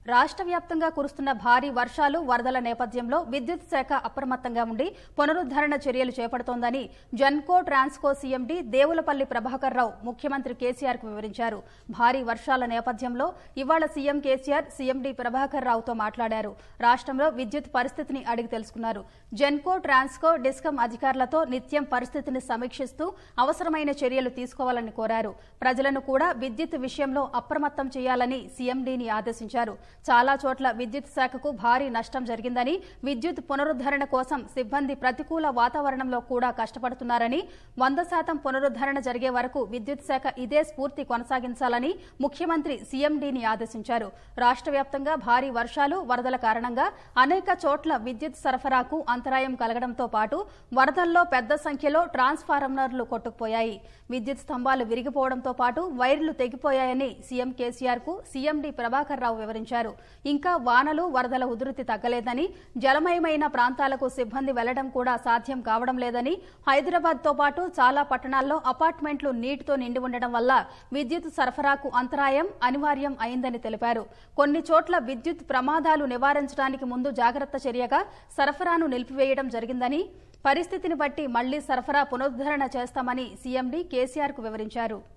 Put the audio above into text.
రాష్ట్ర వ్యాప్తంగా కురుస్తున్న భారీ వర్షాలు వరదల నేపథ్యంలో విద్యుత్ శాఖ అప్రమత్తంగా ఉండి పునరుద్దరణ చర్యలు చేపడుతోందని జన్కో ట్రాన్స్కో సీఎండీ దేవులపల్లి ప్రభాకర్ రావు ముఖ్యమంత్రి కేసీఆర్ కు వివరించారు భారీ వర్షాల నేపథ్యంలో ఇవాళ సీఎం కేసీఆర్ సీఎండీ ప్రభాకర్ రావుతో మాట్లాడారు రాష్ట్రంలో విద్యుత్ పరిస్థితిని అడిగి తెలుసుకున్నారు జెన్కో ట్రాన్స్కో డిస్కం అధికారులతో నిత్యం పరిస్థితిని సమీక్షిస్తూ అవసరమైన చర్యలు తీసుకోవాలని కోరారు ప్రజలను కూడా విద్యుత్ విషయంలో అప్రమత్తం చేయాలని సీఎండీని ఆదేశించారు చాలా చోట్ల విద్యుత్ శాఖకు భారీ నష్టం జరిగిందని విద్యుత్ పునరుద్దరణ కోసం సిబ్బంది ప్రతికూల వాతావరణంలో కూడా కష్టపడుతున్నారని వంద శాతం పునరుద్దరణ జరిగే వరకు విద్యుత్ శాఖ ఇదే స్ఫూర్తి కొనసాగించాలని ముఖ్యమంత్రి సీఎండీని ఆదేశించారు రాష్ట్ర వ్యాప్తంగా భారీ వర్షాలు వరదల కారణంగా అనేక చోట్ల విద్యుత్ సరఫరాకు అంతరాయం కలగడంతో పాటు వరదల్లో పెద్ద సంఖ్యలో ట్రాన్స్ఫార్మర్లు కొట్టుకుపోయాయి విద్యుత్ స్తంభాలు విరిగిపోవడంతో పాటు వైర్లు తెగిపోయాయని సీఎం కేసీఆర్ కు సీఎండీ ప్రభాకర్ రావు వివరించారు ఇంకా వానలు వరదల ఉధృతి తగ్గలేదని జలమయమైన ప్రాంతాలకు సిబ్బంది వెళ్లడం కూడా సాధ్యం కావడం లేదని హైదరాబాద్ తో పాటు చాలా పట్టణాల్లో అపార్ట్మెంట్లు నీటితో నిండి ఉండడం వల్ల విద్యుత్ సరఫరాకు అంతరాయం అనివార్యం అయిందని తెలిపారు కొన్ని చోట్ల విద్యుత్ ప్రమాదాలు నివారించడానికి ముందు జాగ్రత్త చర్యగా సరఫరాను నిలిపివేయడం జరిగిందని పరిస్థితిని బట్టి మళ్లీ సరఫరా పునరుద్దరణ చేస్తామని సీఎండీ కేసీఆర్ కు వివరించారు